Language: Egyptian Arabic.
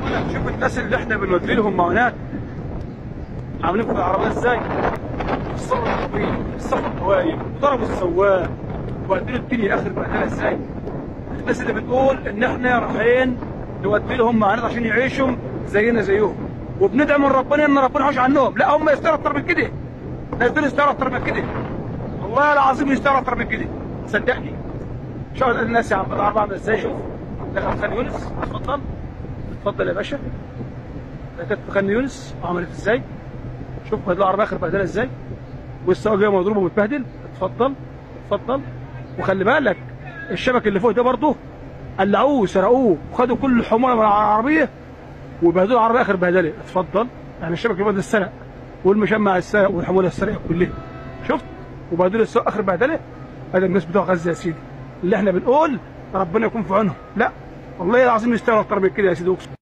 شوف الناس اللي احنا بنودي لهم معونات عاملين في العربيه ازاي؟ الصف الطويل الصف القوايم ضربوا السواق وبعدين الدنيا اخر بهدله ازاي؟ الناس اللي بتقول ان احنا رايحين نودي لهم معونات عشان يعيشوا زينا زيهم وبندعم من ربنا ان ربنا يحوش عنهم لا هم يستاهلوا اكتر من كده الناس دول يستاهلوا اكتر من كده والله العظيم يستاهلوا اكتر من كده صدقني شوف الناس يا عم العربيه عامله ازاي شوف دخل خان يونس اتفضل اتفضل يا باشا دخلت في خان يونس عملت ازاي شوف بدل العربيه اخر بهدله ازاي والسواق جاي مضروب ومتبهدل اتفضل اتفضل وخلي بالك الشبك اللي فوق ده برضه قلعوه سرقوه وخدوا كل الحموله من العربيه وبهدلوا العربيه اخر بهدله اتفضل يعني الشبك اللي فوق ده اتسرق والمشمع اتسرق والحموله اتسرقت كلها شفت وبهدلوا السواق اخر بهدله هذا الناس بتوع غزه يا سيدي اللي احنا بنقول ربنا يكون في عونهم لا والله العظيم يستاهلوا اكتر من كده يا سيدي اقسم